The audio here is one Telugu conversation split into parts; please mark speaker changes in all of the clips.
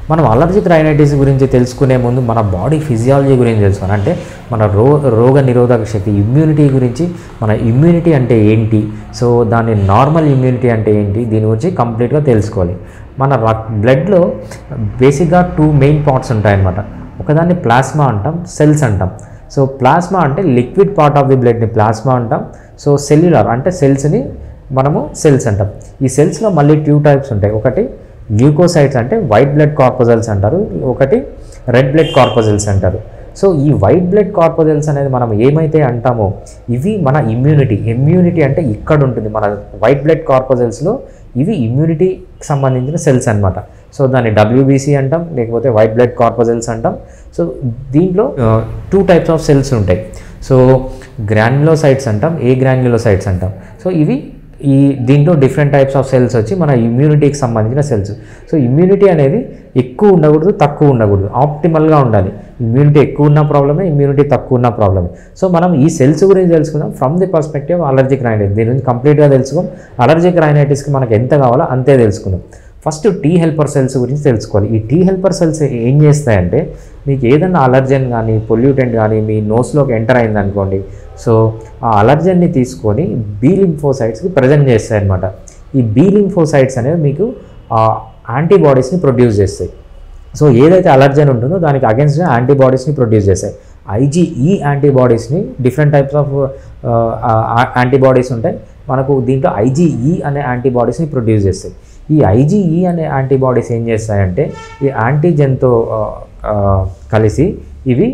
Speaker 1: మనం అలర్జిక్ రైనైటిస్ గురించి తెలుసుకునే ముందు మన బాడీ ఫిజియాలజీ గురించి తెలుసుకోవాలి అంటే మన రో రోగ నిరోధక శక్తి ఇమ్యూనిటీ గురించి మన ఇమ్యూనిటీ అంటే ఏంటి సో దాని నార్మల్ ఇమ్యూనిటీ అంటే ఏంటి దీని గురించి కంప్లీట్గా తెలుసుకోవాలి మన రక్ బ్లడ్లో బేసిక్గా టూ మెయిన్ పార్ట్స్ ఉంటాయన్నమాట ఒకదాన్ని ప్లాస్మా అంటాం సెల్స్ అంటాం సో ప్లాస్మా అంటే లిక్విడ్ పార్ట్ ఆఫ్ ది బ్లడ్ని ప్లాస్మా అంటాం సో సెల్యులర్ అంటే సెల్స్ని మనము సెల్స్ అంటాం ఈ సెల్స్లో మళ్ళీ ట్యూ టైప్స్ ఉంటాయి ఒకటి ల్యూకోసైట్స్ అంటే వైట్ బ్లడ్ కార్పోజల్స్ అంటారు ఒకటి రెడ్ బ్లడ్ కార్పోజల్స్ అంటారు సో ఈ వైట్ బ్లడ్ కార్పోజల్స్ అనేది మనం ఏమైతే అంటామో ఇవి మన ఇమ్యూనిటీ ఇమ్యూనిటీ అంటే ఇక్కడ ఉంటుంది మన వైట్ బ్లడ్ కార్పోజల్స్లో ఇవి ఇమ్యూనిటీకి సంబంధించిన సెల్స్ అన్నమాట సో దాన్ని డబ్ల్యూబీసీ అంటాం లేకపోతే వైట్ బ్లడ్ కార్పోజల్స్ అంటాం సో దీంట్లో టూ టైప్స్ ఆఫ్ సెల్స్ ఉంటాయి సో గ్రాన్యులోసైట్స్ అంటాం ఏ గ్రాన్యులోసైట్స్ అంటాం సో ఇవి ఈ దీంట్లో డిఫరెంట్ టైప్స్ ఆఫ్ సెల్స్ వచ్చి మన ఇమ్యూనిటీకి సంబంధించిన సెల్స్ సో ఇమ్యూనిటీ అనేది ఎక్కువ ఉండకూడదు తక్కువ ఉండకూడదు ఆప్టిమల్గా ఉండాలి ఇమ్యూనిటీ ఎక్కువ ఉన్న ప్రాబ్లమే ఇమ్యూనిటీ తక్కువ ఉన్న ప్రాబ్లమే సో మనం ఈ సెల్స్ గురించి తెలుసుకుందాం from the perspective allergic rhinitis దీని గురించి కంప్లీట్గా తెలుసుకుందాం అలర్జిక్ రైనైటిస్కి మనకు ఎంత కావాలో అంతే తెలుసుకుందాం ఫస్ట్ టీ హెల్పర్ సెల్స్ గురించి తెలుసుకోవాలి ఈ టీ హెల్పర్ సెల్స్ ఏం చేస్తాయంటే మీకు ఏదన్నా అలర్జెన్ కానీ పొల్యూటెంట్ కానీ మీ నోస్లోకి ఎంటర్ అయింది అనుకోండి సో ఆ అలర్జెన్ని తీసుకొని బీ లింఫోసైట్స్కి ప్రజెంట్ చేస్తాయి అనమాట ఈ బీ లింఫోసైట్స్ అనేవి మీకు ఆ యాంటీబాడీస్ని ప్రొడ్యూస్ చేస్తాయి సో ఏదైతే అలర్జెన్ ఉంటుందో దానికి అగెన్స్ట్గా యాంటీబాడీస్ని ప్రొడ్యూస్ చేస్తాయి ఐజీఈ యాంటీబాడీస్ని డిఫరెంట్ టైప్స్ ఆఫ్ యాంటీబాడీస్ ఉంటాయి మనకు దీంట్లో ఐజీఈ అనే యాంటీబాడీస్ని ప్రొడ్యూస్ చేస్తాయి ఈ ఐజీఈ అనే యాంటీబాడీస్ ఏం చేస్తాయంటే ఈ యాంటీజెన్తో కలిసి ఇవి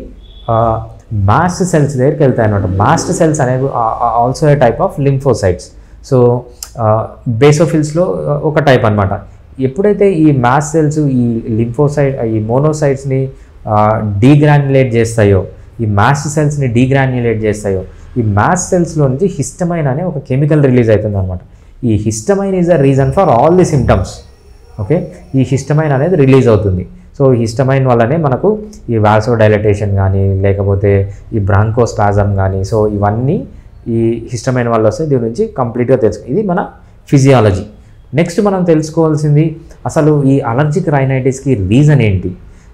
Speaker 1: మాస్ట్ సెల్స్ దగ్గరికి వెళ్తాయి అనమాట మాస్ట్ సెల్స్ అనేవి also a type of lymphocytes so బేసోఫిల్స్లో ఒక టైప్ అనమాట ఎప్పుడైతే ఈ మాస్ సెల్స్ ఈ లింఫోసైట్ ఈ మోనోసైట్స్ని డీగ్రాన్యులేట్ చేస్తాయో ఈ మాస్ సెల్స్ని డీగ్రాన్యులేట్ చేస్తాయో ఈ మాస్ సెల్స్లో నుంచి హిస్టమైన్ అనే ఒక కెమికల్ రిలీజ్ అవుతుంది అనమాట ఈ histamine is the reason for all the symptoms okay ఈ హిస్టమైన్ అనేది రిలీజ్ అవుతుంది సో హిస్టమైన్ వల్లనే మనకు ఈ వాల్సో డైలటేషన్ కానీ లేకపోతే ఈ బ్రాంకోస్పాజం కానీ సో ఇవన్నీ ఈ హిస్టమైన్ వల్ల వస్తే దీని నుంచి కంప్లీట్గా తెలుసు ఇది మన ఫిజియాలజీ నెక్స్ట్ మనం తెలుసుకోవాల్సింది అసలు ఈ అలర్జిక్ రైనైటిస్కి రీజన్ ఏంటి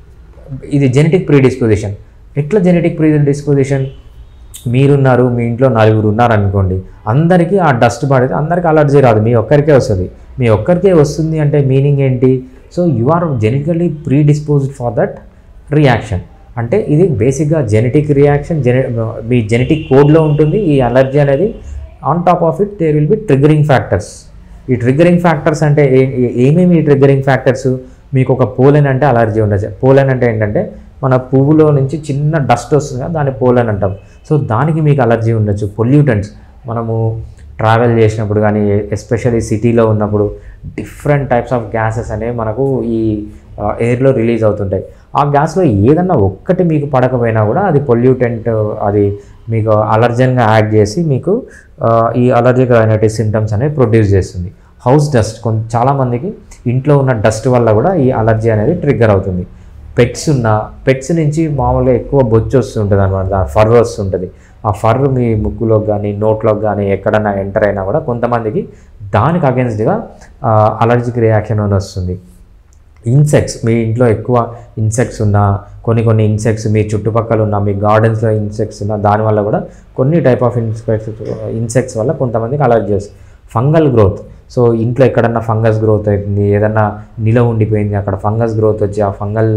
Speaker 1: ఇది జెనెటిక్ ప్రీడిస్పోజిషన్ ఎట్లా జెనెటిక్ ప్రీడిస్పోజిషన్ మీరున్నారు మీ ఇంట్లో నలుగురు ఉన్నారనుకోండి అందరికీ ఆ డస్ట్ పడితే అందరికీ అలర్జీ రాదు మీ ఒక్కరికే వస్తుంది మీ ఒక్కరికే వస్తుంది అంటే మీనింగ్ ఏంటి so you are genetically predisposed for that reaction అంటే ఇది బేసిక్గా జెనెటిక్ రియాక్షన్ జెనె మీ జెనెటిక్ కోడ్లో ఉంటుంది ఈ అలర్జీ అనేది on top of it there will be triggering factors ఈ ట్రిగరింగ్ ఫ్యాక్టర్స్ అంటే ఏ- ఏ- ఏమేమి ట్రిగరింగ్ ఫ్యాక్టర్స్ మీకు ఒక పోలెన్ అంటే అలర్జీ ఉండదు పోలెన్ అంటే ఏంటంటే మన పువ్వులో నుంచి చిన్న డస్ట్ వస్తుంది కదా దాన్ని పోలెన్ అంటాం సో దానికి మీకు అలర్జీ ఉండొచ్చు పొల్యూటెంట్స్ మనము ట్రావెల్ చేసినప్పుడు కానీ ఎస్పెషల్లీ సిటీలో ఉన్నప్పుడు డిఫరెంట్ టైప్స్ ఆఫ్ గ్యాసెస్ అనేవి మనకు ఈ ఎయిర్లో రిలీజ్ అవుతుంటాయి ఆ గ్యాస్లో ఏదన్నా ఒక్కటి మీకు పడకపోయినా కూడా అది పొల్యూటెంట్ అది మీకు అలర్జన్గా యాడ్ చేసి మీకు ఆ, ఈ అలర్జిక్ రైనైటిస్ సిమ్టమ్స్ అనేవి ప్రొడ్యూస్ చేస్తుంది హౌస్ డస్ట్ కొంత చాలామందికి ఇంట్లో ఉన్న డస్ట్ వల్ల కూడా ఈ అలర్జీ అనేది ట్రిగ్గర్ అవుతుంది పెట్స్ ఉన్న పెట్స్ నుంచి మామూలుగా ఎక్కువ బొచ్చు వస్తుంటుంది అనమాట ఫర్ వస్తుంటుంది ఆ ఫర్ మీ ముక్కులోకి కానీ నోట్లోకి కానీ ఎక్కడన్నా ఎంటర్ అయినా కూడా కొంతమందికి దానికి అగెన్స్ట్గా అలర్జిక్ రియాక్షన్ అని వస్తుంది ఇన్సెక్ట్స్ మీ ఇంట్లో ఎక్కువ ఇన్సెక్ట్స్ ఉన్న కొన్ని కొన్ని ఇన్సెక్ట్స్ మీ చుట్టుపక్కల ఉన్న మీ గార్డెన్స్లో ఇన్సెక్ట్స్ ఉన్న దానివల్ల కూడా కొన్ని టైప్ ఆఫ్ ఇన్సెక్ట్స్ ఇన్సెక్ట్స్ వల్ల కొంతమందికి అలర్జీ వస్తుంది ఫంగల్ గ్రోత్ సో ఇంట్లో ఎక్కడన్నా ఫంగస్ గ్రోత్ అవుతుంది ఏదన్నా నిల ఉండిపోయింది అక్కడ ఫంగస్ గ్రోత్ వచ్చి ఆ ఫంగల్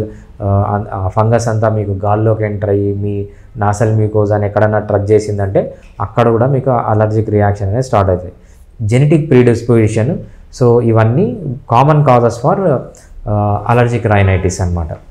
Speaker 1: ఆ ఫంగస్ అంతా మీకు గాల్లోకి ఎంటర్ అయ్యి మీ నాసల్ మీకోజ్ అని ఎక్కడన్నా ట్రక్ చేసిందంటే అక్కడ కూడా మీకు అలర్జిక్ రియాక్షన్ అనేది స్టార్ట్ అవుతుంది జెనెటిక్ ప్రీడిస్పోజిషన్ సో ఇవన్నీ common causes for allergic rhinitis అన్నమాట